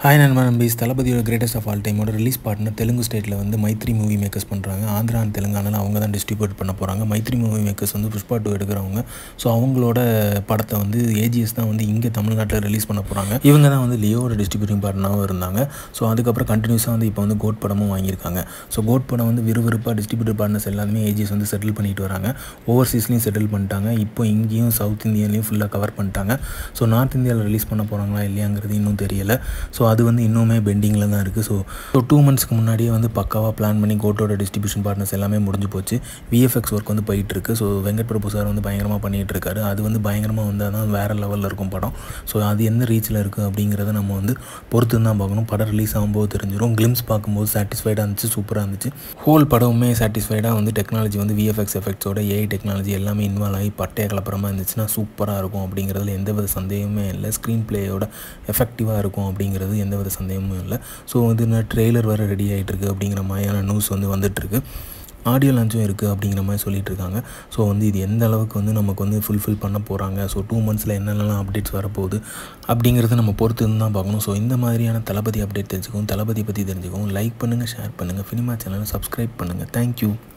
hi நண்பா நம்பீஸ் தளபதியோட கிரேட்டஸ்ட் ஆஃப் ஆல் டைமோட ரிலீஸ் பார்ட்னர் தெலுங்கு ஸ்டேட்டில் வந்து மைத்ரி மூவி மேக்கர்ஸ் பண்ணுறாங்க ஆந்திரா அண்ட் தெலுங்கானால அவங்க தான் டிஸ்ட்ரிபியூட் பண்ண போகிறாங்க மைத்ரி மூவி மேக்கர்ஸ் வந்து புஷ்பா டூ எடுக்கிறவங்க ஸோ அவங்களோட படத்தை வந்து ஏஜிஎஸ் தான் வந்து இங்கே தமிழ்நாட்டில் ரிலீஸ் பண்ண போகிறாங்க இவங்க தான் வந்து லியோட டிஸ்ட்ரிபியூட்டிங் பார்ட்னராகவும் இருந்தாங்க ஸோ அதுக்கப்புறம் கண்டினியூஸாக வந்து இப்போ வந்து கோட் படமும் வாங்கியிருக்காங்க ஸோ கோட் படம் வந்து விறுவிறுப்பாக டிஸ்ட்ரிபியூட்டர் பார்ட்னர்ஸ் எல்லாருமே ஏஜிஎஸ் வந்து செட்டில் பண்ணிட்டு வராங்க ஓவர்சீஸ்லேயும் செட்டில் பண்ணிட்டாங்க இப்போ இங்கேயும் சவுத் இந்தியாலையும் ஃபுல்லாக கவர் பண்ணிட்டாங்க ஸோ நார்த் இந்தியாவில் ரிலீஸ் பண்ண போகிறாங்களா இல்லையாங்கிறது இன்னும் தெரியல ஸோ அது வந்து இன்னுமே பெண்டிங்கில் தான் இருக்குது ஸோ ஸோ டூ மந்த்ஸ்க்கு முன்னாடியே வந்து பக்காவாக பிளான் பண்ணி கோட்டோட டிஸ்ட்ரிபியூஷன் பார்ட்னர்ஸ் எல்லாமே முடிஞ்சு போச்சு விஎஃப்எக்ஸ் ஒர்க் வந்து போயிட்டு இருக்கு ஸோ வெங்கட் பிரபு சார் வந்து பயங்கரமாக பண்ணிகிட்டு இருக்காரு அது வந்து பயங்கரமாக வந்தால் தான் வேறு லெவலில் இருக்கும் படம் ஸோ அது எந்த ரீச்சில் இருக்குது அப்படிங்கிறத நம்ம வந்து பொறுத்து தான் பார்க்கணும் படம் ரிலீஸ் ஆகும்போது தெரிஞ்சிடும் கிளிம்ஸ் பார்க்கும்போது சாட்டிஸ்ஃபைடாக இருந்துச்சு சூப்பராக இருந்துச்சு ஹோல் படமுமே சாட்டிஸ்ஃபைடாக வந்து டெக்னாலஜி வந்து விஎஃப்எக்ஸ் எஃபெக்ட்ஸோட ஏஐ டெக்னாலஜி எல்லாமே இன்வால்வ் ஆகி பட்டைய கலப்பரமாக இருந்துச்சுன்னா சூப்பராக இருக்கும் அப்படிங்கிறதுல எந்தவித சந்தேகமே இல்லை ஸ்க்ரீன் பிளேயோட எஃபெக்டிவாக இருக்கும் அப்படிங்கிறது எந்தவித சந்தேகமும் இல்லை ஸோ வந்து இன்னும் ட்ரெய்லர் வேறு ரெடி ஆகிட்டு இருக்கு அப்படிங்கிற மாதிரியான நியூஸ் வந்து வந்துட்டுருக்கு ஆடியோ லான்ச்சும் இருக்குது அப்படிங்கிற மாதிரி சொல்லிட்டு இருக்காங்க ஸோ வந்து இது எந்த அளவுக்கு வந்து நமக்கு வந்து ஃபுல்ஃபில் பண்ண போகிறாங்க ஸோ டூ மந்த்ஸில் என்னென்னலாம் அப்டேட்ஸ் வரப்போகுது அப்படிங்கிறத நம்ம பொறுத்து இருந்து தான் பார்க்கணும் ஸோ இந்த மாதிரியான தளபதி அப்டேட் தெரிஞ்சுக்கவும் தளபதி பற்றி தெரிஞ்சுக்கவும் லைக் பண்ணுங்கள் ஷேர் பண்ணுங்கள் சினிமா சேனலை சப்ஸ்கிரைப் பண்ணுங்கள் தேங்க்யூ